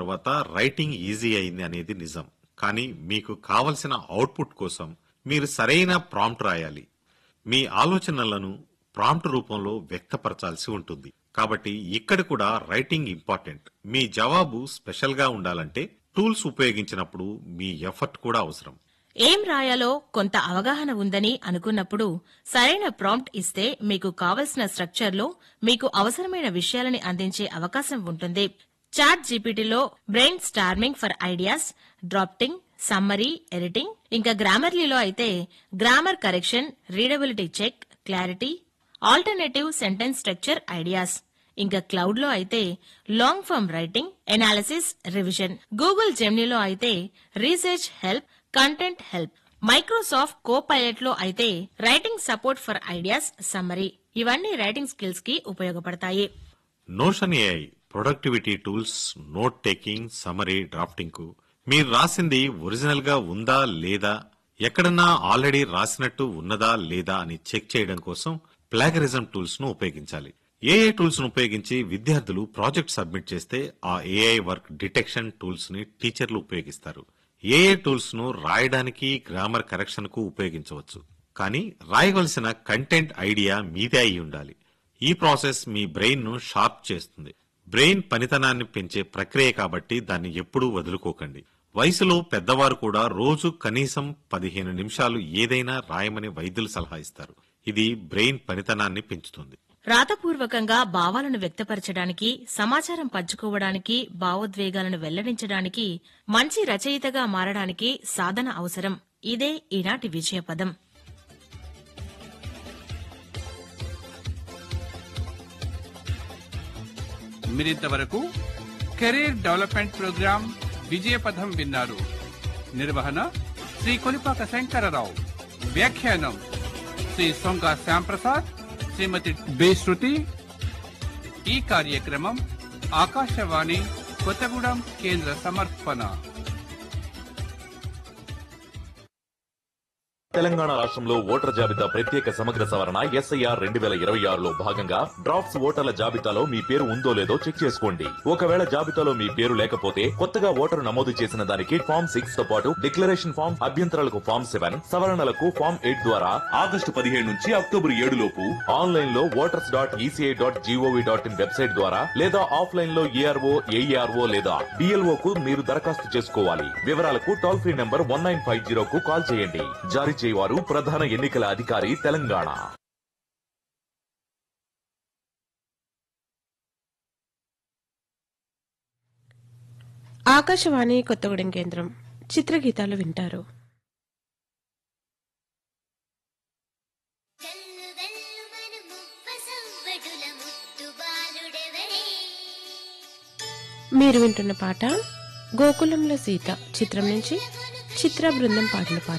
తర్వాత writing easy అయింది అనేది నిజం కానీ మీకు కావలసిన అవుట్పుట్ కోసం మీరు సరైన ప్రాంప్ట్ రాయాలి మీ ఆలోచనలను ప్రాంప్ట్ రూపంలో వ్యక్తపరచాల్సి ఉంటుంది కాబట్టి ఇక్కడ కూడా రైటింగ్ ఇంపార్టెంట్ మీ జవాబు స్పెషల్ గా ఉండాలంటే టూల్స్ ఉపయోగించినప్పుడు మీ ఎఫర్ట్ కూడా అవసరం ఏం రాయాలో కొంత అవగాహన ఉందని అనుకున్నప్పుడు సరైన ప్రాంప్ట్ ఇస్తే మీకు కావలసిన స్ట్రక్చర్లో మీకు అవసరమైన విషయాలని అందించే అవకాశం ఉంటుంది చాట్ జీపీటీలో brainstorming for ideas drafting summary editing ఇంకా గ్రామర్లీలో అయితే grammar correction readability check clarity alternative sentence structure ideas ఇంకా క్లౌడ్ లో అయితే long form writing analysis revision Google జెమ్నీలో అయితే research help content help Microsoft Copilot లో అయితే writing support for ideas summary ఇవన్నీ రైటింగ్ స్కిల్స్ కి ఉపయోగపడతాయి Notion AI productivity tools note taking summary drafting కు మీరు రాసింది ఒరిజినల్ గా ఉందా లేదా ఎక్కడన్నా ఆల్రెడీ రాసినట్టు ఉన్నదా లేదా అని చెక్ చేయడం కోసం ప్లాగరిజం టూల్స్ ను ఉపయోగించాలి ఏఐ టూల్స్ ను ఉపయోగించి విద్యార్థులు ప్రాజెక్ట్ సబ్మిట్ చేస్తే ఆ ఏఐ వర్క్ డిటెక్షన్ టూల్స్ ని టీచర్లు ఉపయోగిస్తారు ఏఐ టూల్స్ ను రాయడానికి గ్రామర్ కరెక్షన్ కు ఉపయోగించవచ్చు కానీ రాయవలసిన కంటెంట్ ఐడియా మీదే అయి ఉండాలి ఈ ప్రాసెస్ మీ బ్రెయిన్ ను షార్ప్ చేస్తుంది బ్రెయిన్ పనితనాన్ని పెంచే ప్రక్రియ కాబట్టి దాన్ని ఎప్పుడూ వదులుకోకండి వయసులో పెద్దవారు కూడా రోజు కనీసం పదిహేను నిమిషాలు ఏదైనా రాయమని వైద్యులు సలహా ఇస్తారు ఇది బ్రెయిన్ పనితనాన్ని పెంచుతుంది రాతపూర్వకంగా భావాలను వ్యక్తపరచడానికి సమాచారం పంచుకోవడానికి భావోద్వేగాలను వెల్లడించడానికి మంచి రచయితగా మారడానికి సాధన అవసరం ఇదే ఈనాటి విజయపదం మీరింతవరకు కెరీర్ డెవలప్మెంట్ ప్రోగ్రాం విజయపథం విన్నారు నిర్వహణ శ్రీ కొలిపాక శంకరరావు వ్యాఖ్యానం శ్రీ సొంగ శ్యాంప్రసాద్ శ్రీమతి బి శృతి ఈ కార్యక్రమం ఆకాశవాణి కొత్తగూడెం కేంద్ర సమర్పణ తెలంగాణ రాష్ట్రంలో ఓటర్ జాబితా ప్రత్యేక సమగ్ర సవరణ ఎస్ఐఆర్ రెండు వేల ఇరవై ఆరులో భాగంగా డ్రాఫ్ట్స్ ఓటర్ల జాబితాలో మీ పేరు ఉందో లేదో చెక్ చేసుకోండి ఒకవేళ జాబితాలో మీ పేరు లేకపోతే కొత్తగా ఓటరు నమోదు చేసిన దానికి ఫామ్ సిక్స్ తో పాటు డిక్లరేషన్ ఫామ్ అభ్యంతరాలకు ఫామ్ సెవెన్ సవరణలకు ఫామ్ ఎయిట్ ద్వారా ఆగస్టు పదిహేడు నుంచి అక్టోబర్ ఏడు లోపు ఆన్లైన్ లో voters dot ECI dot GOV dot in website ద్వారా లేదా ఆఫ్లైన్ లో ఏఆర్ఓ ఏఈఆర్ఓ లేదా డిఎల్ఓ కు మీరు దరఖాస్తు చేసుకోవాలి వివరాలకు toll free number one nine five zero కు కాల్ చేయండి జారీ చేయవారు ప్రధాన ఎన్నికల అధికారి తెలంగాణ ఆకాశవాణి కొత్తగూడెం కేంద్రం చిత్రగీతాలు వింటారు గల్లు గల్లు మను ముప్ప సవ్వడుల ముత్తు బాలుడెవరే మీరు వింటున్న పాట గోకులంలో సీత చిత్రం నుంచి చిత్ర బృందం పాడిన పాట